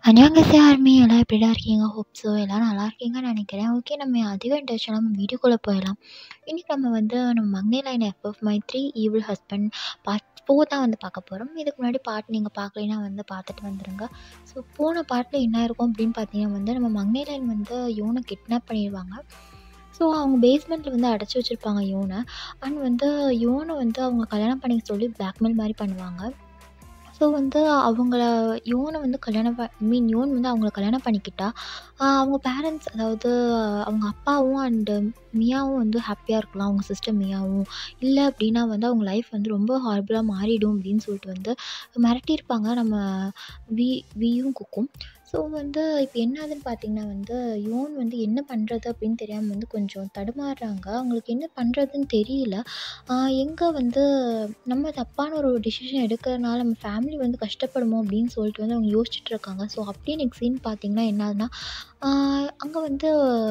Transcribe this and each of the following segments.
안녕하세요 army எல்லாம் எப்படிடா இருக்கீங்க ஹோப் ஸோ எல்லோரும் நல்லா இருக்கீங்கன்னு நினைக்கிறேன் ஓகே நம்ம அதிக இன்ட்ரெஸ்ட் நம்ம வீடியோக்குள்ளே போயிடலாம் இன்றைக்கி நம்ம வந்து நம்ம மங்கை line FF my three evil husband part four தான் வந்து பார்க்க போகிறோம் இதுக்கு முன்னாடி பார்ட் நீங்கள் பார்க்கலைன்னா வந்து பார்த்துட்டு வந்துடுங்க ஸோ போன பார்ட்டில் என்ன இருக்கும் அப்படின்னு பார்த்தீங்கன்னா வந்து நம்ம மங்கை லைன் வந்து யோனை கிட்னாப் பண்ணிடுவாங்க ஸோ அவங்க பேஸ்மெண்ட்டில் வந்து அடைச்சி வச்சுருப்பாங்க யோனை அண்ட் வந்து யோனை வந்து அவங்க கல்யாணம் பண்ணிக்க சொல்லி பிளாக்மெயில் மாதிரி பண்ணுவாங்க ஸோ வந்து அவங்கள யோனை வந்து கல்யாணம் ப ஐ மீன் யோன் வந்து அவங்கள கல்யாணம் பண்ணிக்கிட்டா அவங்க பேரண்ட்ஸ் அதாவது அவங்க அப்பாவும் அண்டு மியாவும் வந்து ஹாப்பியாக இருக்கலாம் அவங்க சிஸ்டர் மியாவும் இல்லை அப்படின்னா வந்து அவங்க லைஃப் வந்து ரொம்ப ஹாரிபிளாக மாறிடும் அப்படின்னு சொல்லிட்டு வந்து மிரட்டியிருப்பாங்க நம்ம வி வியும் குக்கும் ஸோ வந்து இப்போ என்ன ஆகுதுன்னு பார்த்தீங்கன்னா வந்து யோன் வந்து என்ன பண்ணுறது அப்படின்னு தெரியாமல் வந்து கொஞ்சம் தடுமாறுறாங்க அவங்களுக்கு என்ன பண்ணுறதுன்னு தெரியல எங்கே வந்து நம்ம தப்பான ஒரு டிசிஷன் எடுக்கிறதுனால நம்ம ஃபேமிலி வந்து கஷ்டப்படுமோ அப்படின்னு சொல்லிட்டு வந்து அவங்க யோசிச்சுட்டு இருக்காங்க ஸோ அப்படியே நெக்ஸ்ட் சீன் பார்த்தீங்கன்னா என்ன ஆகுதுன்னா அங்கே வந்து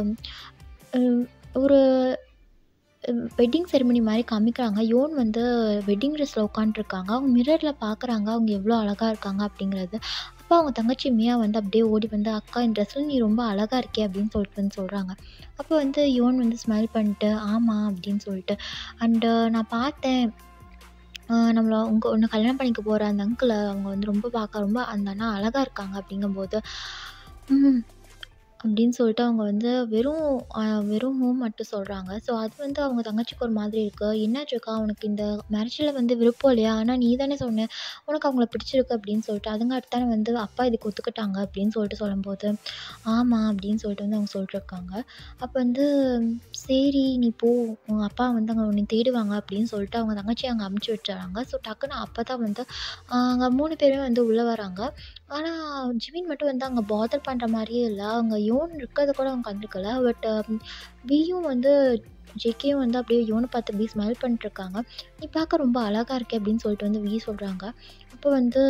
ஒரு வெட்டிங் செரிமனி மாதிரி காமிக்கிறாங்க யோன் வந்து வெட்டிங் ட்ரெஸ்ஸில் உட்காண்ட்ருக்காங்க அவங்க மிரரில் பார்க்குறாங்க அவங்க எவ்வளோ அழகாக இருக்காங்க அப்படிங்கிறது அப்போ அவங்க தங்கச்சி மியா வந்து அப்படியே ஓடி வந்து அக்கா இந்த ட்ரெஸ்ஸில் நீ ரொம்ப அழகாக இருக்கே அப்படின்னு சொல்லிட்டு வந்து சொல்கிறாங்க அப்போ வந்து யோன் வந்து ஸ்மைல் பண்ணிட்டு ஆமாம் அப்படின்னு சொல்லிட்டு அண்டு நான் பார்த்தேன் நம்மள உங்க உன்னை கல்யாணம் பண்ணிக்க போகிற அந்த அங்கிளை அவங்க வந்து ரொம்ப பார்க்க ரொம்ப அந்த அண்ணா அழகாக இருக்காங்க அப்படிங்கும்போது ம் அப்படின்னு சொல்லிட்டு அவங்க வந்து வெறும் வெறும் ஹூம் மட்டும் சொல்கிறாங்க ஸோ அது வந்து அவங்க தங்கச்சிக்கு ஒரு மாதிரி இருக்குது என்னாச்சுக்கா உனக்கு இந்த மேரேஜில் வந்து விருப்பம் இல்லையா ஆனால் நீ தானே சொன்ன உனக்கு அவங்கள பிடிச்சிருக்கு அப்படின்னு சொல்லிட்டு அதுங்காட்டி தானே வந்து அப்பா இதுக்கு ஒத்துக்கிட்டாங்க அப்படின்னு சொல்லிட்டு சொல்லும்போது ஆமாம் அப்படின்னு சொல்லிட்டு வந்து அவங்க சொல்லிட்டுருக்காங்க அப்போ வந்து சரி நீ போ உங்கள் அப்பா வந்து அங்கே உன்னை தேடுவாங்க அப்படின்னு சொல்லிட்டு அவங்க தங்கச்சி அங்கே அமுச்சு விட்டுறாங்க ஸோ டக்குன்னு அப்போ தான் வந்து அங்கே மூணு பேருமே வந்து உள்ளே வராங்க ஆனால் ஜிமின் மட்டும் வந்து அங்கே பாதர் பண்ணுற மாதிரியே இல்லை அவங்க யோன் இருக்கிறத கூட அவங்க கண்டுக்கல பட் வியும் வந்து ஜேகேயும் வந்து அப்படியே யோனை பார்த்து அப்படியே ஸ்மைல் பண்ணிட்டுருக்காங்க நீ பார்க்க ரொம்ப அழகாக இருக்கே அப்படின்னு சொல்லிட்டு வந்து வி சொல்கிறாங்க அப்போ வந்து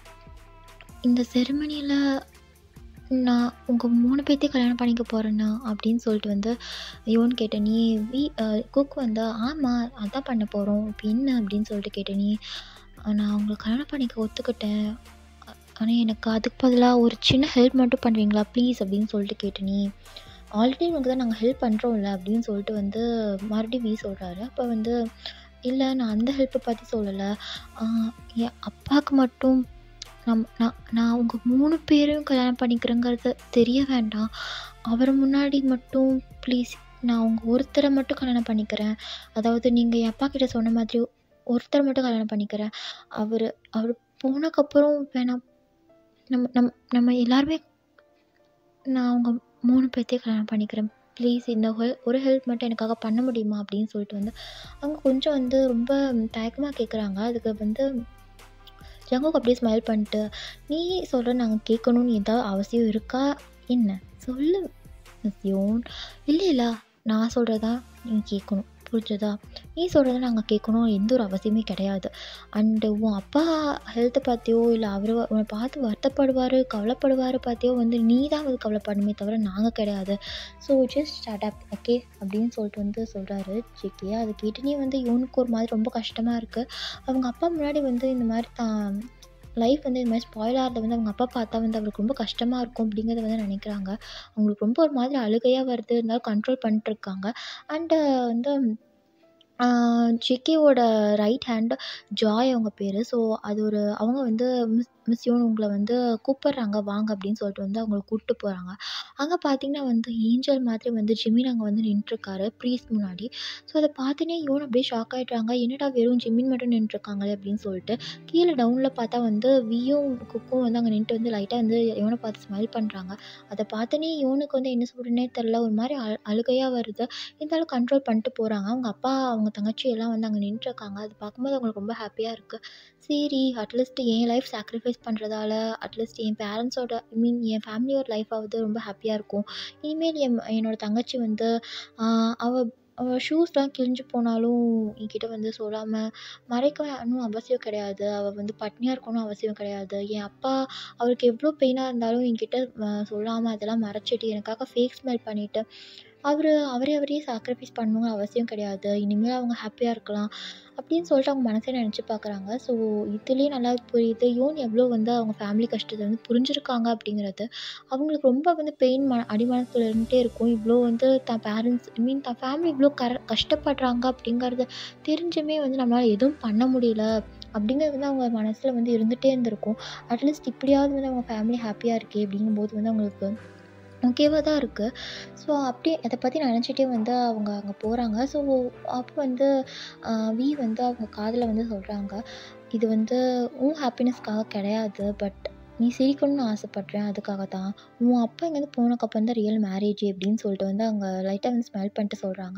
இந்த செரிமனியில் நான் உங்கள் மூணு பேர்த்தையும் கல்யாணம் பண்ணிக்க போகிறேண்ணா அப்படின்னு சொல்லிட்டு வந்து யோன் கேட்டேன் நீ வி குக் வந்து ஆமாம் அதான் பண்ண போகிறோம் இப்போ என்ன அப்படின்னு சொல்லிட்டு கேட்டேன் நீ நான் உங்களை கல்யாணம் பண்ணிக்க ஒத்துக்கிட்டேன் ஆனால் எனக்கு அதுக்கு பதிலாக ஒரு சின்ன ஹெல்ப் மட்டும் பண்ணுறீங்களா ப்ளீஸ் அப்படின்னு சொல்லிட்டு கேட்டு நீ ஆல்ரெடி உனக்கு தான் நாங்கள் ஹெல்ப் பண்ணுறோம்ல அப்படின்னு சொல்லிட்டு வந்து மறுபடியும் வி சொல்கிறாரு அப்போ வந்து இல்லை நான் அந்த ஹெல்ப்பை பற்றி சொல்லலை என் அப்பாவுக்கு மட்டும் நம் நான் நான் உங்கள் மூணு பேரையும் கல்யாணம் பண்ணிக்கிறேங்கிறது தெரிய வேண்டாம் அவர் முன்னாடி மட்டும் ப்ளீஸ் நான் உங்கள் ஒருத்தரை மட்டும் கல்யாணம் பண்ணிக்கிறேன் அதாவது நீங்கள் என் அப்பா கிட்ட சொன்ன மாதிரி ஒருத்தரை மட்டும் கல்யாணம் பண்ணிக்கிறேன் அவர் அவர் போனதுக்கப்புறம் வேணாம் நம்ம நம் நம்ம எல்லாருமே நான் அவங்க மூணு பேர்த்தையும் கல்யாணம் பண்ணிக்கிறேன் ப்ளீஸ் இந்த ஹெல் ஒரு ஹெல்ப் மட்டும் எனக்காக பண்ண முடியுமா அப்படின்னு சொல்லிட்டு வந்து அவங்க கொஞ்சம் வந்து ரொம்ப தயக்கமாக கேட்குறாங்க அதுக்கு வந்து ஜங்குக்கு அப்படியே ஸ்மைல் பண்ணிட்டு நீ சொல்கிற நாங்கள் கேட்கணும்னு ஏதாவது அவசியம் இருக்கா என்ன சொல்லு மிஸ் யோன் இல்லை இல்லை நான் சொல்கிறதா நீங்கள் கேட்கணும் புரிஞ்சதா நீ சொல்கிறத நாங்கள் கேட்கணும் எந்த ஒரு அவசியமே கிடையாது அண்டு உன் அப்பா ஹெல்த்தை பற்றியோ இல்லை அவர் உன்னை பார்த்து வருத்தப்படுவார் கவலைப்படுவார் பார்த்தியோ வந்து நீ தான் வந்து கவலைப்படணுமே தவிர நாங்கள் கிடையாது so just start up okay அப்படின்னு சொல்லிட்டு வந்து சொல்கிறாரு ஜிகே அதை கேட்டுனே வந்து இவனுக்கு ஒரு மாதிரி ரொம்ப கஷ்டமாக இருக்குது அவங்க அப்பா முன்னாடி வந்து இந்த மாதிரி தான் லைஃப் வந்து இந்த மாதிரி ஸ்பாயில் ஆகிறத வந்து அவங்க அப்பா பார்த்தா வந்து அவருக்கு ரொம்ப கஷ்டமாக இருக்கும் அப்படிங்கிறத வந்து நினைக்கிறாங்க அவங்களுக்கு ரொம்ப ஒரு மாதிரி அழுகையாக வருது இருந்தாலும் கண்ட்ரோல் பண்ணிட்டுருக்காங்க அண்டு வந்து ஜிகேவோட ரைட் ஹேண்ட் ஜாய் அவங்க பேர் ஸோ அது ஒரு அவங்க வந்து மிஸ் மிஸ் யோன் உங்களை வந்து கூப்பிட்றாங்க வாங்க அப்படின்னு சொல்லிட்டு வந்து அவங்கள கூப்பிட்டு போகிறாங்க அங்கே பார்த்தீங்கன்னா வந்து ஏஞ்சல் மாதிரி வந்து ஜிமின் அங்கே வந்து நின்றுருக்காரு ப்ரீஸ் முன்னாடி ஸோ அதை பார்த்துனே யோன் அப்படியே ஷாக் ஆகிட்டாங்க என்னடா வெறும் ஜிமின் மட்டும் நின்றுருக்காங்களே அப்படின்னு சொல்லிட்டு கீழே டவுனில் பார்த்தா வந்து வியும் குக்கும் வந்து அங்கே நின்றுட்டு வந்து லைட்டாக வந்து யோனை பார்த்து ஸ்மைல் பண்ணுறாங்க அதை பார்த்தோன்னே யோனுக்கு வந்து என்ன சொல்கிறேன்னே தெரில ஒரு மாதிரி அழு அழுகையாக வருது இருந்தாலும் கண்ட்ரோல் பண்ணிட்டு போகிறாங்க அவங்க அப்பா அவங்க தங்கச்சி எல்லாம் வந்து அங்கே நின்றுருக்காங்க அது பார்க்கும்போது அவங்களுக்கு ரொம்ப ஹாப்பியாக இருக்குது சரி அட்லீஸ்ட் என் லைஃப் சாக்ரிஃபைஸ் பண்ணுறதால அட்லீஸ்ட் என் பேரண்ட்ஸோட ஐ மீன் என் ஃபேமிலியோட லைஃபாவது ரொம்ப ஹாப்பியாக இருக்கும் இனிமேல் என் என்னோடய தங்கச்சி வந்து அவள் அவள் ஷூஸ்லாம் கிழிஞ்சு போனாலும் என்கிட்ட வந்து சொல்லாமல் மறைக்கணும் அவசியம் கிடையாது அவள் வந்து பட்னியாக இருக்கணும் அவசியம் கிடையாது என் அப்பா அவருக்கு எவ்வளோ பெயினாக இருந்தாலும் என்கிட்ட சொல்லாமல் அதெல்லாம் மறைச்சிட்டு எனக்காக ஃபேக் ஸ்மெல் பண்ணிவிட்டு அவர் அவரே அவரையே சாக்ரிஃபைஸ் பண்ணணுங்கிற அவசியம் கிடையாது இனிமேல் அவங்க ஹாப்பியாக இருக்கலாம் அப்படின்னு சொல்லிட்டு அவங்க மனசே நினச்சி பார்க்குறாங்க ஸோ இதுலேயே நல்லா புரியுது யோன் எவ்வளோ வந்து அவங்க ஃபேமிலி கஷ்டத்தை வந்து புரிஞ்சுருக்காங்க அப்படிங்கிறது அவங்களுக்கு ரொம்ப வந்து பெயின் ம அடிமனத்தில் இருந்துகிட்டே இருக்கும் இவ்வளோ வந்து தான் பேரண்ட்ஸ் ஐ மீன் தான் ஃபேமிலி இவ்வளோ கர கஷ்டப்படுறாங்க அப்படிங்கிறது தெரிஞ்சுமே வந்து நம்மளால் எதுவும் பண்ண முடியல அப்படிங்கிறது வந்து அவங்க மனசில் வந்து இருந்துகிட்டே இருந்திருக்கும் அட்லீஸ்ட் இப்படியாவது வந்து அவங்க ஃபேமிலி ஹாப்பியாக இருக்கே அப்படிங்கும்போது வந்து அவங்களுக்கு ஓகேவாக தான் இருக்குது ஸோ அப்படியே அதை பற்றி நினச்சிட்டே வந்து அவங்க அங்கே போகிறாங்க ஸோ அப்போ வந்து வி வந்து அவங்க காதில் வந்து சொல்கிறாங்க இது வந்து உன் ஹாப்பினஸ்க்காக கிடையாது பட் நீ சிரிக்கணும்னு ஆசைப்பட்றேன் அதுக்காக தான் உன் அப்பா இங்கேருந்து போனக்கப்புறம் தான் ரியல் மேரேஜ் அப்படின்னு சொல்லிட்டு வந்து அவங்க லைட்டாக வந்து ஸ்மெல் பண்ணிட்டு சொல்கிறாங்க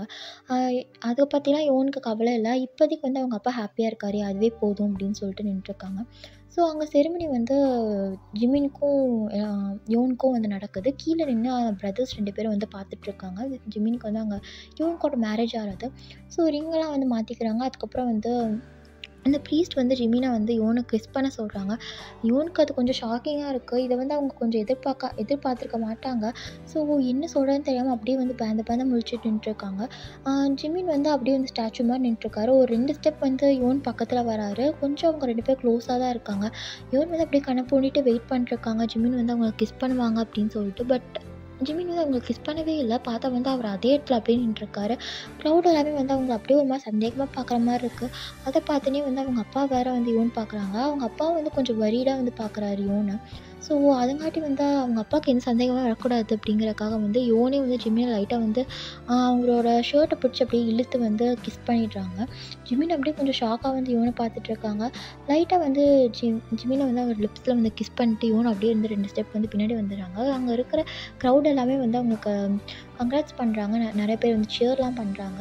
அதை பற்றிலாம் யோனுக்கு கவலை இல்லை இப்போதைக்கு வந்து அவங்க அப்பா ஹாப்பியாக இருக்காரு அதுவே போதும் அப்படின்னு சொல்லிட்டு நின்றுருக்காங்க ஸோ அங்கே செரிமனி வந்து ஜிமினுக்கும் யோனுக்கும் வந்து நடக்குது கீழே நின்று பிரதர்ஸ் ரெண்டு பேரும் வந்து பார்த்துட்ருக்காங்க ஜிமினுக்கு வந்து அங்கே யோனுக்கோட மேரேஜ் ஆகிறது ஸோ ரிங்கெல்லாம் வந்து மாற்றிக்கிறாங்க அதுக்கப்புறம் வந்து அந்த ப்ரீஸ்ட் வந்து ஜிமினை வந்து யோனை கிஸ் பண்ண சொல்கிறாங்க யோனுக்கு அது கொஞ்சம் ஷாக்கிங்காக இருக்குது இதை வந்து அவங்க கொஞ்சம் எதிர்பார்க்க எதிர்பார்த்துருக்க மாட்டாங்க ஸோ என்ன சொல்கிறதுன்னு தெரியாமல் அப்படியே வந்து பேந்த பேந்த முழிச்சிட்டு நின்றுருக்காங்க ஜிமின் வந்து அப்படியே வந்து ஸ்டாச்சு மாதிரி நின்றுருக்காரு ஒரு ரெண்டு ஸ்டெப் வந்து யோன் பக்கத்தில் வராரு கொஞ்சம் அவங்க ரெண்டு பேர் க்ளோஸாக தான் இருக்காங்க யோன் வந்து அப்படியே கண்ணை பூண்டிட்டு வெயிட் பண்ணிருக்காங்க ஜிமின் வந்து அவங்களை கிஸ் பண்ணுவாங்க அப்படின்னு சொல்லிட்டு பட் ஜிமின் வந்து அவங்களுக்கு கிஸ் பண்ணவே இல்லை பார்த்தா வந்து அவர் அதே இடத்துல அப்படியே நின்றுருக்காரு க்ரௌட் எல்லாமே வந்து அவங்க அப்படியே ஒரு மாதிரி சந்தேகமாக பார்க்குற மாதிரி இருக்குது அதை பார்த்தோன்னே வந்து அவங்க அப்பா வேற வந்து யோன் பார்க்குறாங்க அவங்க அப்பாவும் வந்து கொஞ்சம் வரீடாக வந்து பார்க்குறாரு யோனை ஸோ அதுங்காட்டி வந்து அவங்க அப்பாவுக்கு எந்த சந்தேகமே வரக்கூடாது அப்படிங்கிறக்காக வந்து யோனே வந்து ஜிம்மினை லைட்டாக வந்து அவங்களோட ஷர்ட்டை பிடிச்சி அப்படியே இழுத்து வந்து கிஸ் பண்ணிடுறாங்க ஜிமின் அப்படியே கொஞ்சம் ஷாக்காக வந்து யோனை பார்த்துட்ருக்காங்க லைட்டாக வந்து ஜிம் ஜிமினை வந்து அவர் லிப்ஸில் வந்து கிஸ் பண்ணிட்டு யோன் அப்படியே வந்து ரெண்டு ஸ்டெப் வந்து பின்னாடி வந்துடுறாங்க அங்கே இருக்கிற க்ரௌட் எல்லாமே வந்து அவங்களுக்கு கங்க்ராட்ஸ் பண்ணுறாங்க நிறைய பேர் வந்து சியர்லாம் பண்ணுறாங்க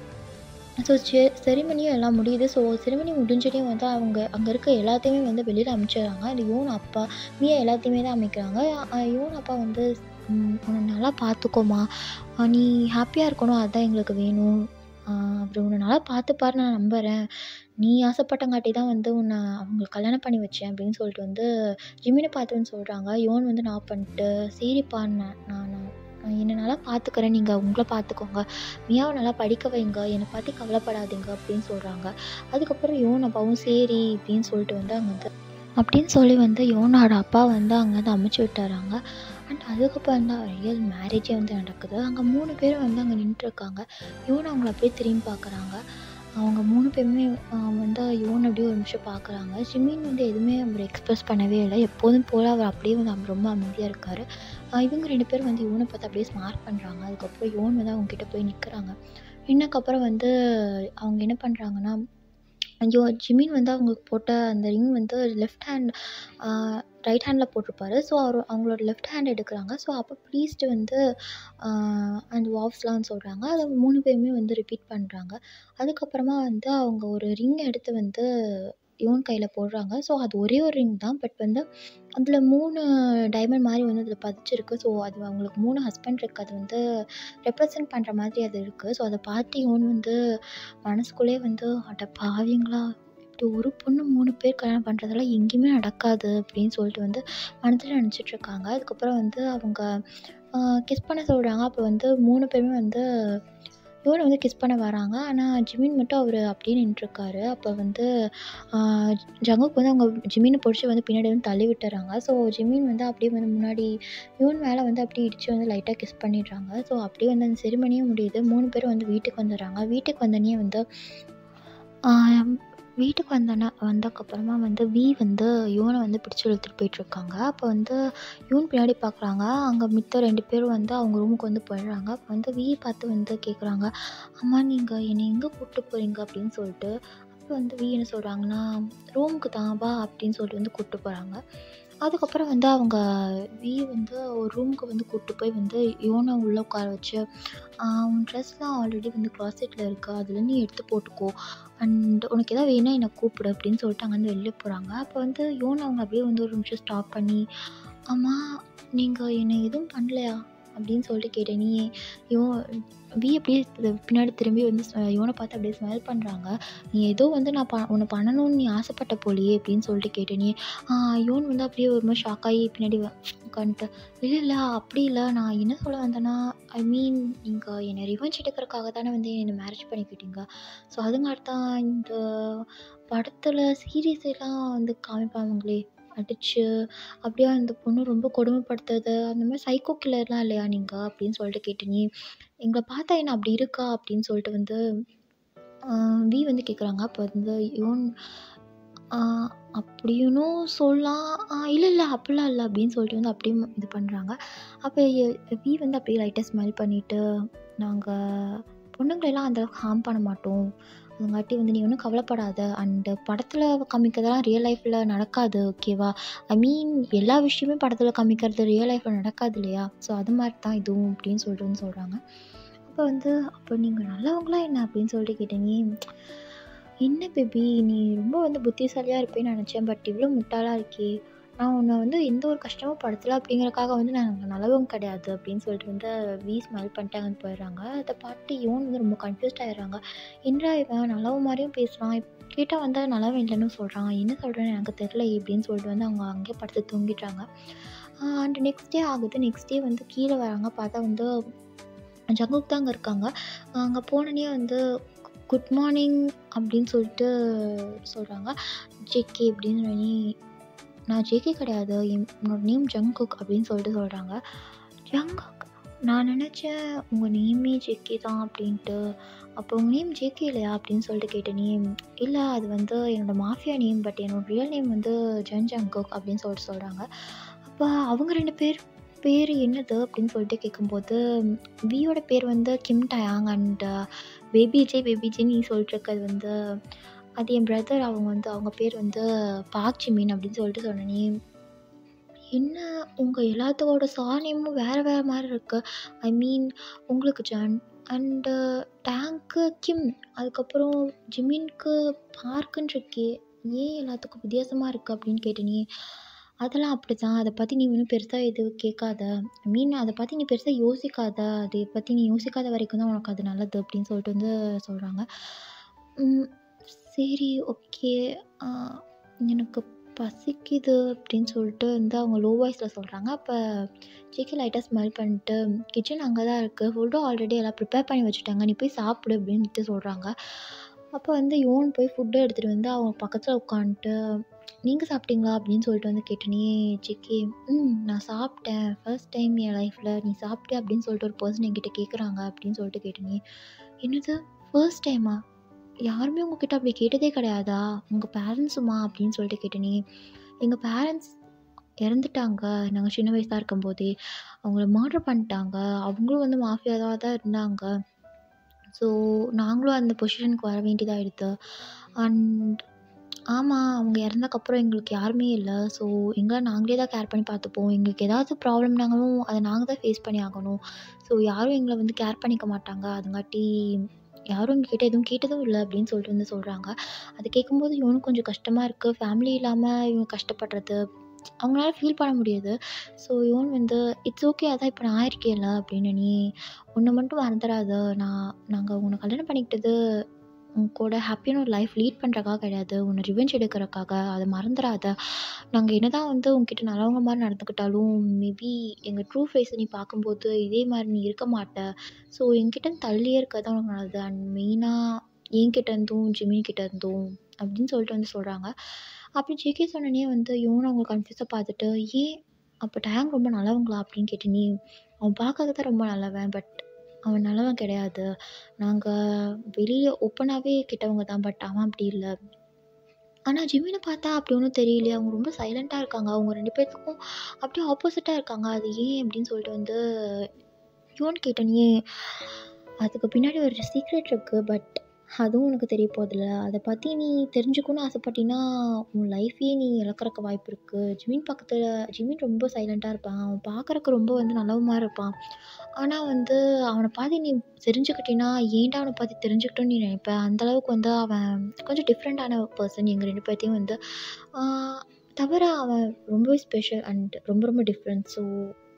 ஸோ செ செரிமனியும் எல்லாம் முடியுது ஸோ செரிமனி முடிஞ்சதையும் வந்து அவங்க அங்கே இருக்க எல்லாத்தையுமே வந்து வெளியில் அனுப்பிச்சிடுறாங்க அது யோன் அப்பா மியா எல்லாத்தையுமே தான் அமைக்கிறாங்க யோன் அப்பா வந்து உன்னை நல்லா பார்த்துக்கோமா நீ ஹாப்பியாக இருக்கணும் அதுதான் எங்களுக்கு வேணும் அப்புறம் உன்னை நல்லா பார்த்துப்பாரு நான் நம்புகிறேன் நீ ஆசைப்பட்டங்காட்டி தான் வந்து உன்னை அவங்களுக்கு கல்யாணம் பண்ணி வச்சேன் அப்படின்னு சொல்லிட்டு வந்து ஜிமினை பார்த்து வந்து சொல்கிறாங்க யோன் வந்து நான் பண்ணிட்டு சரிப்பா நான் நான் என்னை நல்லா பார்த்துக்கிறேன் நீங்கள் உங்களை பார்த்துக்கோங்க மியாவை நல்லா படிக்க வைங்க என்னை பற்றி கவலைப்படாதீங்க அப்படின்னு சொல்கிறாங்க அதுக்கப்புறம் யோன் அப்பாவும் சரி அப்படின்னு சொல்லிட்டு வந்து அங்கே வந்து அப்படின்னு சொல்லி வந்து யோனோட அப்பா வந்து அங்கே வந்து அமைச்சு விட்டுறாங்க அண்ட் அதுக்கப்புறம் தான் ரியல் மேரேஜே வந்து நடக்குது அங்கே மூணு பேரும் வந்து அங்கே நின்றுருக்காங்க யோன் அவங்கள அப்படியே திரும்பி பார்க்குறாங்க அவங்க மூணு பேருமே வந்து யோன் அப்படியே ஒரு நிமிஷம் பார்க்குறாங்க ஜிமின் வந்து எதுவுமே அவர் எக்ஸ்ப்ரெஸ் பண்ணவே இல்லை எப்போதும் போல் அவர் அப்படியே வந்து அவர் ரொம்ப அமைதியாக இருக்கார் இவங்க ரெண்டு பேரும் வந்து யோனை பார்த்து அப்படியே ஸ்மார்ட் பண்ணுறாங்க அதுக்கப்புறம் யோன் வந்து அவங்கக்கிட்ட போய் நிற்கிறாங்க நின்னக்கப்புறம் வந்து அவங்க என்ன பண்ணுறாங்கன்னா ஐயோ ஜிமின் வந்து அவங்க போட்ட அந்த ரிங் வந்து லெஃப்ட் ஹேண்ட் ரைட் ஹேண்டில் போட்டிருப்பாரு ஸோ அவர் அவங்களோட லெஃப்ட் ஹேண்ட் எடுக்கிறாங்க ஸோ அப்போ ப்ரீஸ்ட்டு வந்து அந்த வாவ்ஸ்லாம் சொல்கிறாங்க அதை மூணு பேருமே வந்து ரிப்பீட் பண்ணுறாங்க அதுக்கப்புறமா வந்து அவங்க ஒரு ரிங் எடுத்து வந்து யோன் கையில் போடுறாங்க ஸோ அது ஒரே ஒரு ரிங் தான் பட் வந்து அதில் மூணு டைமண்ட் மாதிரி வந்து அதில் பதிச்சிருக்கு ஸோ அது அவங்களுக்கு மூணு ஹஸ்பண்ட் இருக்குது அது வந்து ரெப்ரசன்ட் பண்ணுற மாதிரி அது இருக்குது ஸோ அதை பார்த்து யோன் வந்து மனசுக்குள்ளே வந்து அட பாவிங்களா இப்படி ஒரு பொண்ணு மூணு பேர் கல்யாணம் பண்ணுறதெல்லாம் எங்கேயுமே நடக்காது அப்படின்னு சொல்லிட்டு வந்து மனசில் நினச்சிட்ருக்காங்க அதுக்கப்புறம் வந்து அவங்க கிஸ் பண்ண சொல்கிறாங்க அப்போ வந்து மூணு பேருமே வந்து யோனை வந்து கிஸ் பண்ண வராங்க ஆனால் ஜிமின் மட்டும் அவர் அப்படியே நின்றுருக்காரு அப்போ வந்து ஜங்குக்கு வந்து அவங்க ஜிமினை பிடிச்சி வந்து பின்னாடி வந்து தள்ளி விட்டுறாங்க ஸோ ஜிமின் வந்து அப்படியே வந்து முன்னாடி யோன் மேலே வந்து அப்படியே இடித்து வந்து லைட்டாக கிஸ் பண்ணிடுறாங்க ஸோ அப்படியே வந்து அந்த செரிமனியும் முடியுது மூணு பேரும் வந்து வீட்டுக்கு வந்துடுறாங்க வீட்டுக்கு வந்தோடனே வந்து வீட்டுக்கு வந்தோன்னே வந்ததுக்கப்புறமா வந்து வி வந்து யோனை வந்து பிடிச்சி இழுத்துட்டு போயிட்டுருக்காங்க அப்போ வந்து யோன் பின்னாடி பார்க்குறாங்க அங்கே மித்த ரெண்டு பேரும் வந்து அவங்க ரூமுக்கு வந்து போயிடுறாங்க அப்போ வந்து வி பார்த்து வந்து கேட்குறாங்க அம்மா நீங்கள் என்னை எங்கே கூப்பிட்டு போகிறீங்க அப்படின்னு சொல்லிட்டு அப்போ வந்து வி என்ன சொல்கிறாங்கன்னா ரூமுக்கு தான் வா அப்படின்னு சொல்லிட்டு வந்து கூப்பிட்டு போகிறாங்க அதுக்கப்புறம் வந்து அவங்க வி வந்து ஒரு ரூமுக்கு வந்து கூப்பிட்டு போய் வந்து யோனை உள்ளே உட்கார வச்சு உன் ட்ரெஸ்லாம் ஆல்ரெடி வந்து க்ளாசெட்டில் இருக்குது அதில் நீ எடுத்து போட்டுக்கோ அண்ட் உனக்கு எதாவது வேணால் என்னை கூப்பிடு அப்படின்னு சொல்லிட்டு அங்கேருந்து வெளில போகிறாங்க அப்போ வந்து யோன் அவங்க அப்படியே வந்து ஒரு நிமிஷம் ஸ்டாப் பண்ணி அம்மா நீங்கள் என்னை எதுவும் பண்ணலையா அப்படின்னு சொல்லிட்டு கேட்டேன் நீ யோ வி அப்படியே பின்னாடி திரும்பி வந்து யோனை பார்த்து அப்படியே ஸ்மைல் பண்ணுறாங்க நீ ஏதோ வந்து நான் ப உன்னை பண்ணணும்னு நீ ஆசைப்பட்ட போலியே அப்படின்னு சொல்லிட்டு கேட்டேன் நீ யோன் வந்து அப்படியே ஒரு மாதிரி ஷாக் ஆகி பின்னாடி அக்கான்ட்டு இல்லை இல்லை அப்படி இல்லை நான் என்ன சொல்ல வந்தேன்னா ஐ மீன் நீங்கள் என்னை ரிவெஞ்ச் எடுக்கிறதுக்காக தானே வந்து என்னை மேரேஜ் பண்ணிக்கிட்டீங்க ஸோ அதுங்காட்டி தான் இந்த படத்தில் சீரியஸ் எல்லாம் வந்து காமிப்பாங்களே அடிச்சு அப்படியே அந்த பொண்ணு ரொம்ப கொடுமைப்படுத்துறது அந்த மாதிரி சைக்கோ கில்லர்லாம் இல்லையா நீங்கள் அப்படின்னு சொல்லிட்டு கேட்டேன் நீ எங்களை பார்த்தா என்ன அப்படி இருக்கா அப்படின்னு சொல்லிட்டு வந்து ஆஹ் வி வந்து கேட்குறாங்க அப்போ வந்து யோன் ஆஹ் அப்படின்னும் சொல்லலாம் ஆஹ் இல்லை இல்லை அப்படிலாம் இல்லை அப்படின்னு சொல்லிட்டு வந்து அப்படியே இது பண்ணுறாங்க அப்போ வி வந்து அப்படியே லைட்டாக ஸ்மெல் பண்ணிவிட்டு நாங்கள் பொண்ணுங்களெல்லாம் அந்த ஹார்ம் பண்ண மாட்டோம் அதுங்காட்டி வந்து நீ ஒன்றும் கவலைப்படாத அண்டு படத்தில் காமிக்கிறதெல்லாம் ரியல் லைஃப்பில் நடக்காது ஓகேவா ஐ மீன் எல்லா விஷயமே படத்தில் காமிக்கிறது ரியல் லைஃப்பில் நடக்காது இல்லையா ஸோ அது மாதிரி தான் இதுவும் அப்படின்னு சொல்லிட்டு வந்து சொல்கிறாங்க அப்போ வந்து அப்போ நீங்கள் நல்லவங்களா என்ன அப்படின்னு சொல்லிட்டு கேட்டேன் நீ என்ன பேபி நீ ரொம்ப வந்து புத்திசாலியாக இருப்பேன்னு நினச்சேன் பட் இவ்வளோ முட்டாளாக இருக்கே நான் உன்னை வந்து எந்த ஒரு கஷ்டமும் படுத்தலை அப்படிங்கறக்காக வந்து நான் நல்லவங்க கிடையாது அப்படின்னு சொல்லிட்டு வந்து வி ஸ்மைல் பண்ணிட்டு அங்கே போயிடுறாங்க அதை பார்த்து இவன் வந்து ரொம்ப கன்ஃபியூஸ்ட் ஆயிடுறாங்க என்னடா இவன் நல்லவ மாதிரியும் பேசுகிறான் கேட்டால் வந்து நல்லவன் இல்லைன்னு சொல்கிறான் என்ன சொல்கிறேன்னு எனக்கு தெரில அப்படின்னு சொல்லிட்டு வந்து அவங்க அங்கேயே படுத்து தூங்கிட்டாங்க அண்ட் நெக்ஸ்ட் டே ஆகுது நெக்ஸ்ட் டே வந்து கீழே வராங்க பார்த்தா வந்து ஜங்குக் தான் அங்கே இருக்காங்க அங்கே போனோடனே வந்து குட் மார்னிங் அப்படின்னு சொல்லிட்டு சொல்கிறாங்க ஜேகே அப்படின்னு சொல்லி நான் ஜேகே கிடையாது என் என்னோட நேம் ஜங்குக் அப்படின்னு சொல்லிட்டு சொல்கிறாங்க ஜங்குக் நான் நினச்சேன் உங்கள் நேமே ஜேகே தான் அப்படின்ட்டு அப்போ உங்கள் நேம் ஜேகே இல்லையா அப்படின்னு சொல்லிட்டு கேட்ட நேம் இல்லை அது வந்து என்னோடய மாஃபியா நேம் பட் என்னோட ரியல் நேம் வந்து ஜன் ஜங்குக் அப்படின்னு சொல்லிட்டு சொல்கிறாங்க அப்போ அவங்க ரெண்டு பேர் பேர் என்னது அப்படின்னு சொல்லிட்டு கேட்கும்போது வியோட பேர் வந்து Kim Taeyang and baby J baby J நீ சொல்லிட்டு இருக்கிறது வந்து அது என் பிரதர் அவங்க வந்து அவங்க பேர் வந்து பாக் ஜிமின் அப்படின்னு சொல்லிட்டு சொன்னனே என்ன உங்கள் எல்லாத்தோட சாணியமும் வேறு வேறு மாதிரி இருக்குது ஐ மீன் உங்களுக்கு ஜான் அண்டு டேங்க்கு கிம் அதுக்கப்புறம் ஜிமின்க்கு பார்க்குன்னு இருக்கே ஏன் எல்லாத்துக்கும் வித்தியாசமாக இருக்குது அப்படின்னு கேட்டேனே அதெல்லாம் அப்படி தான் அதை பற்றி நீ ஒன்றும் பெருசாக எதுவும் கேட்காத ஐ மீன் அதை பற்றி நீ பெருசாக யோசிக்காத அதை பற்றி நீ யோசிக்காத வரைக்கும் தான் உனக்கு அது நல்லது அப்படின்னு சொல்லிட்டு வந்து சொல்கிறாங்க சரி ஓகே எனக்கு பசிக்குது அப்படின்னு சொல்லிட்டு வந்து அவங்க லோ வாய்ஸில் சொல்கிறாங்க அப்போ ஜேகே லைட்டாக ஸ்மெல் பண்ணிட்டு கிச்சன் அங்கே தான் இருக்குது ஃபுட்டும் ஆல்ரெடி எல்லாம் ப்ரிப்பேர் பண்ணி வச்சுட்டாங்க நீ போய் சாப்பிடு அப்படின்ட்டு சொல்கிறாங்க அப்போ வந்து யோன் போய் ஃபுட்டை எடுத்துகிட்டு வந்து அவங்க பக்கத்தில் உட்காந்துட்டு நீங்கள் சாப்பிட்டீங்களா அப்படின்னு சொல்லிட்டு வந்து கேட்டனே ஜிக்கே ம் நான் சாப்பிட்டேன் ஃபர்ஸ்ட் டைம் என் லைஃப்பில் நீ சாப்பிட்டியா அப்படின்னு சொல்லிட்டு ஒரு பர்சன் என்கிட்ட கேட்குறாங்க அப்படின்னு சொல்லிட்டு கேட்டனே என்னது ஃபர்ஸ்ட் டைமா யாருமே உங்ககிட்ட அப்படி கேட்டதே கிடையாதா உங்கள் பேரண்ட்ஸுமா அப்படின்னு சொல்லிட்டு கேட்டனே எங்கள் பேரண்ட்ஸ் இறந்துட்டாங்க நாங்கள் சின்ன வயசாக இருக்கும்போதே அவங்கள மர்டர் பண்ணிட்டாங்க அவங்களும் வந்து மாஃபியாவாக தான் இருந்தாங்க ஸோ நாங்களும் அந்த பொசிஷனுக்கு வர வேண்டியதாகிடுது அண்ட் ஆமாம் அவங்க இறந்ததுக்கப்புறம் எங்களுக்கு யாருமே இல்லை ஸோ எங்களை நாங்களே தான் கேர் பண்ணி பார்த்துப்போம் எங்களுக்கு ஏதாவது ப்ராப்ளம்னாலும் அதை நாங்கள் தான் ஃபேஸ் பண்ணி ஆகணும் ஸோ யாரும் எங்களை வந்து கேர் பண்ணிக்க மாட்டாங்க அதுங்காட்டி யாரும் எங்ககிட்ட எதுவும் கேட்டதும் இல்லை அப்படின்னு சொல்லிட்டு வந்து சொல்கிறாங்க அது கேட்கும்போது இவனுக்கு கொஞ்சம் கஷ்டமாக இருக்குது ஃபேமிலி இல்லாமல் இவங்க கஷ்டப்படுறது அவங்களால ஃபீல் பண்ண முடியுது ஸோ இவன் வந்து இட்ஸ் ஓகே அதான் இப்போ நான் இருக்கேன்ல அப்படின்னு நீ உன்னை மட்டும் மறந்துடாத நான் நாங்கள் உன்னை கல்யாணம் பண்ணிக்கிட்டது உன் கூட ஹாப்பியான ஒரு லைஃப் லீட் பண்ணுறக்காக கிடையாது உன்னை ரிவெஞ்ச் எடுக்கிறக்காக அதை மறந்துடாத நாங்கள் என்ன தான் வந்து உங்ககிட்ட நல்லவங்க மாதிரி நடந்துக்கிட்டாலும் மேபி எங்கள் ட்ரூ ஃபேஸை நீ பார்க்கும்போது இதே மாதிரி நீ இருக்க மாட்ட ஸோ என்கிட்ட தள்ளியே இருக்கிறது தான் உனக்கு நல்லது அண்ட் மெயினாக என்கிட்ட இருந்தும் ஜிமின் கிட்ட இருந்தும் அப்படின்னு சொல்லிட்டு வந்து சொல்கிறாங்க அப்படி ஜேகே சொன்னனே வந்து இவனும் அவங்க கன்ஃபியூஸாக பார்த்துட்டு ஏன் அப்போ டேங் ரொம்ப நல்லவங்களா அப்படின்னு கேட்டு நீ அவன் பார்க்கறது தான் ரொம்ப நல்லவன் பட் அவன் நல்லவன் கிடையாது நாங்கள் வெளியே ஓப்பனாகவே கெட்டவங்க தான் பட் அவன் அப்படி இல்லை ஆனால் ஜிம்மினை பார்த்தா அப்படி ஒன்றும் தெரியலையே அவங்க ரொம்ப சைலண்ட்டாக இருக்காங்க அவங்க ரெண்டு பேர்த்துக்கும் அப்படியே ஆப்போசிட்டாக இருக்காங்க அது ஏன் அப்படின்னு சொல்லிட்டு வந்து யோன் கேட்டனே அதுக்கு பின்னாடி ஒரு சீக்ரெட் இருக்குது பட் அதுவும் உனக்கு தெரிய போதில்ல அதை பற்றி நீ தெரிஞ்சுக்கணும்னு ஆசைப்பட்டீன்னா உன் லைஃப்பையே நீ இழக்கறக்கு வாய்ப்பு இருக்குது ஜிமின் பக்கத்தில் ஜிமின் ரொம்ப சைலண்ட்டாக இருப்பான் அவன் பார்க்குறக்கு ரொம்ப வந்து நல்லவன் மாதிரி இருப்பான் ஆனால் வந்து அவனை பார்த்து நீ தெரிஞ்சுக்கிட்டீன்னா ஏன்டா அவனை பார்த்து தெரிஞ்சுக்கிட்டோன்னு நீ நினைப்ப அந்தளவுக்கு வந்து அவன் கொஞ்சம் டிஃப்ரெண்ட்டான பர்சன் எங்கள் ரெண்டு பேர்த்தையும் வந்து தவிர அவன் ரொம்பவே ஸ்பெஷல் அண்ட் ரொம்ப ரொம்ப டிஃப்ரெண்ட் ஸோ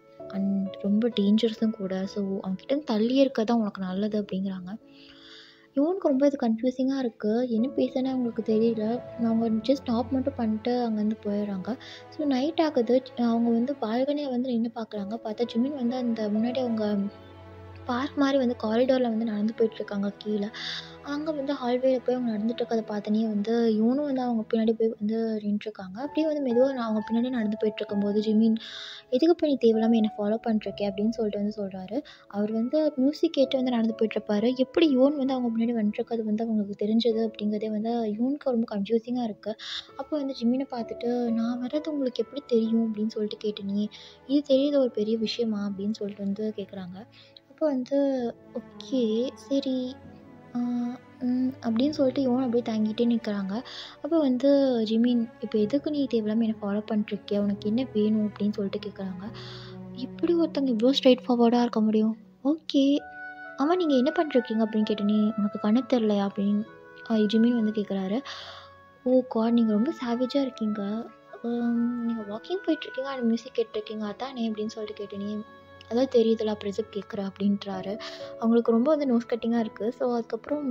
அண்ட் ரொம்ப டேஞ்சரஸும் கூட ஸோ அவன்கிட்ட தள்ளியே இருக்க தான் உனக்கு நல்லது அப்படிங்கிறாங்க யோனுக்கு ரொம்ப இது கன்ஃப்யூசிங்காக இருக்குது என்ன பேசுனே அவங்களுக்கு தெரியல அவங்க ஜஸ்ட் ஸ்டாப் மட்டும் பண்ணிட்டு அங்கேருந்து போயிடுறாங்க ஸோ நைட் ஆகுது அவங்க வந்து பால்கனியை வந்து நின்று பார்க்குறாங்க பார்த்தா ஜிமின் வந்து அந்த முன்னாடி அவங்க பார்க் மாதிரி வந்து காரிடோரில் வந்து நடந்து போயிட்டுருக்காங்க கீழே அங்கே வந்து ஹால்வேல போய் அவங்க நடந்துட்டு இருக்கறத பார்த்தோன்னே வந்து இவனும் வந்து அவங்க பின்னாடி போய் வந்து நின்றுருக்காங்க அப்படியே வந்து மெதுவாக நான் அவங்க பின்னாடி நடந்து போயிட்டுருக்கும்போது ஜிமின் எதுக்கு போய் நீ தேவையில்லாமல் என்னை ஃபாலோ பண்ணிருக்கே அப்படின்னு சொல்லிட்டு வந்து சொல்கிறாரு அவர் வந்து மியூசிக் கேட்டு வந்து நடந்து போயிட்டுருப்பாரு எப்படி யோன் வந்து அவங்க முன்னாடி வந்துருக்கிறது வந்து அவங்களுக்கு தெரிஞ்சது அப்படிங்கிறதே வந்து யோனுக்கு ரொம்ப கன்ஃபியூசிங்காக இருக்குது அப்போ வந்து ஜிமினை பார்த்துட்டு நான் வர்றது உங்களுக்கு எப்படி தெரியும் அப்படின்னு சொல்லிட்டு கேட்டேனே இது தெரியுது ஒரு பெரிய விஷயமா அப்படின்னு சொல்லிட்டு வந்து கேட்குறாங்க அப்போ வந்து ஓகே சரி அப்படின்னு சொல்லிட்டு யோன் அப்படியே தாங்கிட்டே நிற்கிறாங்க அப்போ வந்து ஜிமின் இப்போ எதுக்கு நீ தேவையில்லாமல் என்னை ஃபாலோ பண்ணிருக்கிய உனக்கு என்ன வேணும் அப்படின்னு சொல்லிட்டு கேட்குறாங்க இப்படி ஒருத்தவங்க இவ்வளோ ஸ்ட்ரைட் ஃபார்வர்டாக இருக்க முடியும் ஓகே ஆமாம் நீங்கள் என்ன பண்ணிருக்கீங்க அப்படின்னு கேட்டேனே உனக்கு கண்ணு தெரிலையா அப்படின்னு ஜிமின் வந்து கேட்குறாரு ஓ காட் நீங்கள் ரொம்ப சேவேஜாக இருக்கீங்க நீங்கள் வாக்கிங் போயிட்டுருக்கீங்க அண்ட் மியூசிக் கேட்டிருக்கீங்க அதானே அப்படின்னு சொல்லிட்டு கேட்டேனே அதான் தெரியுதுல ப்ரெசப் கேட்குற அப்படின்றாரு அவங்களுக்கு ரொம்ப வந்து நோஸ் கட்டிங்காக இருக்குது ஸோ அதுக்கப்புறம்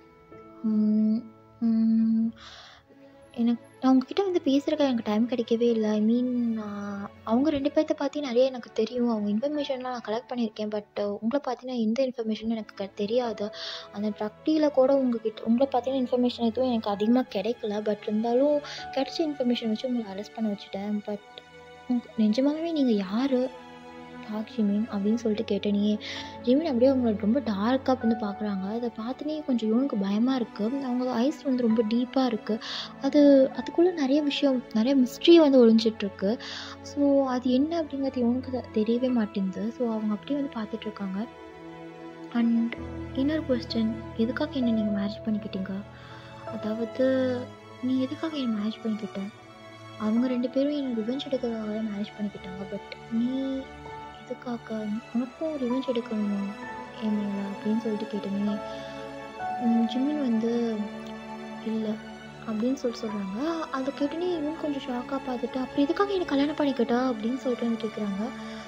எனக்கு அவங்கக்கிட்ட வந்து பேசுகிறக்கு எனக்கு டைம் கிடைக்கவே இல்லை ஐ மீன் அவங்க ரெண்டு பேர்த்த பற்றி நிறைய எனக்கு தெரியும் அவங்க இன்ஃபர்மேஷன்லாம் நான் கலெக்ட் பண்ணியிருக்கேன் பட் உங்களை பார்த்தீங்கன்னா எந்த இன்ஃபர்மேஷனும் எனக்கு க தெரியாது அந்த ட்ரக் டீயில் கூட உங்ககிட்ட உங்களை பார்த்தீங்கன்னா இன்ஃபர்மேஷன் எதுவும் எனக்கு அதிகமாக கிடைக்கல பட் இருந்தாலும் கிடைச்ச இன்ஃபர்மேஷன் வச்சு உங்களை அரெஸ்ட் பண்ண வச்சுட்டேன் பட் நிஜமாகவே நீங்கள் யார் டார்க் ஜிமின் அப்படின்னு சொல்லிட்டு கேட்டேனே ஜிமின் அப்படியே அவங்கள ரொம்ப டார்க்காக வந்து பார்க்குறாங்க அதை பார்த்துனே கொஞ்சம் இவனுக்கு பயமாக இருக்குது அவங்க ஐஸ் வந்து ரொம்ப டீப்பாக இருக்குது அது அதுக்குள்ளே நிறைய விஷயம் நிறைய மிஸ்ட்ரி வந்து ஒழிஞ்சிட்ருக்கு ஸோ அது என்ன அப்படிங்கிறது இவனுக்கு தெரியவே மாட்டேங்குது ஸோ அவங்க அப்படியே வந்து பார்த்துட்ருக்காங்க அண்ட் இன்னொரு கொஸ்டின் எதுக்காக என்ன நீங்கள் மேரேஜ் பண்ணிக்கிட்டீங்க அதாவது நீ எதுக்காக என்னை மேரேஜ் பண்ணிக்கிட்ட அவங்க ரெண்டு பேரும் எனக்கு ரிவெஞ்ச் எடுக்கிறதுக்காக தான் மேரேஜ் பண்ணிக்கிட்டாங்க பட் நீ எதுக்காக உனக்கும் ரிவெஞ்ச் எடுக்கணுமா என் மேலே அப்படின்னு சொல்லிட்டு கேட்டேனே ஜிம்மின் வந்து இல்லை அப்படின்னு சொல்லி சொல்கிறாங்க அதை கேட்டோன்னே இன்னும் கொஞ்சம் ஷாக்காக பார்த்துட்டு அப்புறம் எதுக்காக என்னை கல்யாணம் பண்ணிக்கிட்டா அப்படின்னு சொல்லிட்டு வந்து கேட்குறாங்க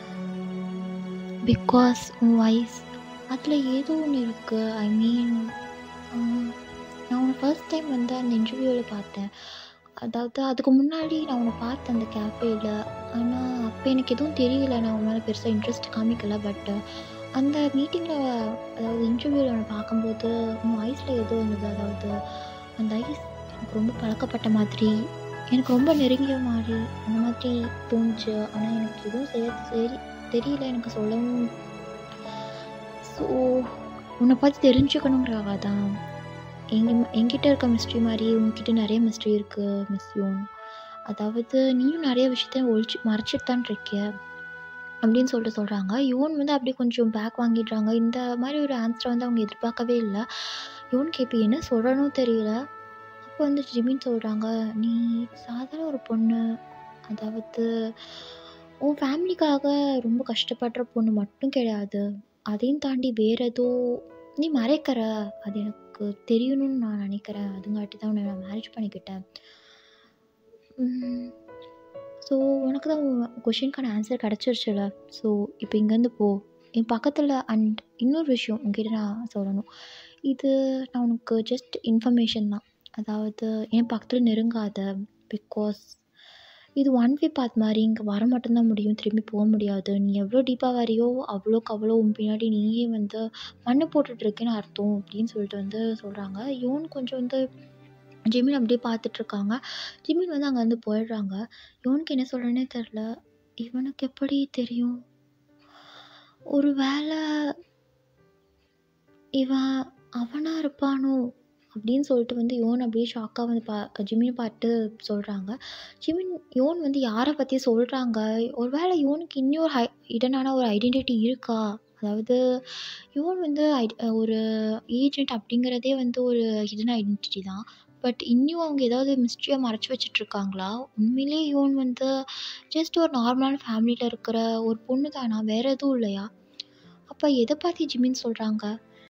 பிகாஸ் உன் வாய்ஸ் அதில் ஏதோ ஒன்று இருக்குது ஐ மீன் நான் உன்னை ஃபர்ஸ்ட் டைம் வந்து அந்த இன்டர்வியூவில் பார்த்தேன் அதாவது அதுக்கு முன்னாடி நான் உன்னை பார்த்தேன் அந்த கேஃபேயில் ஆனால் அப்போ எனக்கு எதுவும் தெரியல நான் உன் மேலே பெருசாக இன்ட்ரெஸ்ட் காமிக்கல பட் அந்த மீட்டிங்கில் அதாவது இன்டர்வியூவில் அவனை பார்க்கும்போது உன் ஐஸில் ஏதோ இருந்தது அதாவது அந்த ஐஸ் எனக்கு ரொம்ப பழக்கப்பட்ட மாதிரி எனக்கு ரொம்ப நெருங்கிய மாதிரி அந்த மாதிரி தோணுச்சு ஆனால் எனக்கு எதுவும் செய்ய சரி தெரியல எனக்கு சொல்லவும் ஸோ உன்னை பார்த்து தெரிஞ்சுக்கணுங்கிறவா தான் எங்க என்கிட்ட இருக்க மிஸ்ட்ரி மாதிரி உங்ககிட்ட நிறைய மிஸ்ட்ரி இருக்குது மிஸ் யோன் அதாவது நீயும் நிறைய விஷயத்த ஒழிச்சு மறைச்சிட்டு தான் இருக்கிய அப்படின்னு சொல்லிட்டு சொல்கிறாங்க யோன் வந்து அப்படியே கொஞ்சம் பேக் வாங்கிடுறாங்க இந்த மாதிரி ஒரு ஆன்சரை வந்து அவங்க எதிர்பார்க்கவே இல்லை யோன் கேபி என்ன சொல்கிறனும் தெரியல அப்போ வந்து ஜிமின் சொல்கிறாங்க நீ சாதாரண ஒரு பொண்ணு அதாவது உன் ஃபேமிலிக்காக ரொம்ப கஷ்டப்படுற பொண்ணு மட்டும் கிடையாது அதையும் தாண்டி வேறு ஏதோ நீ மறைக்கிற அது எனக்கு தெரியணும்னு நான் நினைக்கிறேன் அதுங்காட்டி தான் உன்னை நான் மேரேஜ் பண்ணிக்கிட்டேன் ஸோ உனக்கு தான் கொஷினுக்கான ஆன்சர் கிடச்சிருச்சுல ஸோ இப்போ இங்கேருந்து போ என் பக்கத்தில் அண்ட் இன்னொரு விஷயம் உங்ககிட்ட நான் சொல்லணும் இது நான் உனக்கு ஜஸ்ட் இன்ஃபர்மேஷன் தான் அதாவது என் பக்கத்தில் நெருங்காத பிகாஸ் இது ஒன் வே பாத் மாதிரி இங்கே வர மட்டும்தான் முடியும் திரும்பி போக முடியாது நீ எவ்வளோ டீப்பாக வரியோ அவ்வளோக்கு அவ்வளோ உன் பின்னாடி நீயே வந்து மண்ணை போட்டுட்ருக்கேன்னு அர்த்தம் அப்படின்னு சொல்லிட்டு வந்து சொல்கிறாங்க யோன் கொஞ்சம் வந்து ஜிமின் அப்படியே பார்த்துட்ருக்காங்க ஜிமின் வந்து அங்கே வந்து போயிடுறாங்க யோனுக்கு என்ன சொல்கிறேன்னே தெரில இவனுக்கு எப்படி தெரியும் ஒரு வேளை இவன் அவனாக இருப்பானோ அப்படின்னு சொல்லிட்டு வந்து யோன் அப்படியே ஷாக்காக வந்து பா ஜிமினை பார்த்து சொல்கிறாங்க ஜிமின் யோன் வந்து யாரை பற்றி சொல்கிறாங்க ஒரு வேளை யோனுக்கு இன்னொரு ஹை இடனான ஒரு ஐடென்டிட்டி இருக்கா அதாவது யோன் வந்து ஐ ஒரு ஏஜென்ட் அப்படிங்கிறதே வந்து ஒரு ஹிடன் ஐடென்டிட்டி தான் பட் இன்னும் அவங்க ஏதாவது மிஸ்ட்ரியாக மறைச்சி வச்சிட்ருக்காங்களா உண்மையிலே யோன் வந்து ஜஸ்ட் ஒரு நார்மலான ஃபேமிலியில் இருக்கிற ஒரு பொண்ணு தானா வேறு எதுவும் இல்லையா அப்போ எதை பார்த்து ஜிமின் சொல்கிறாங்க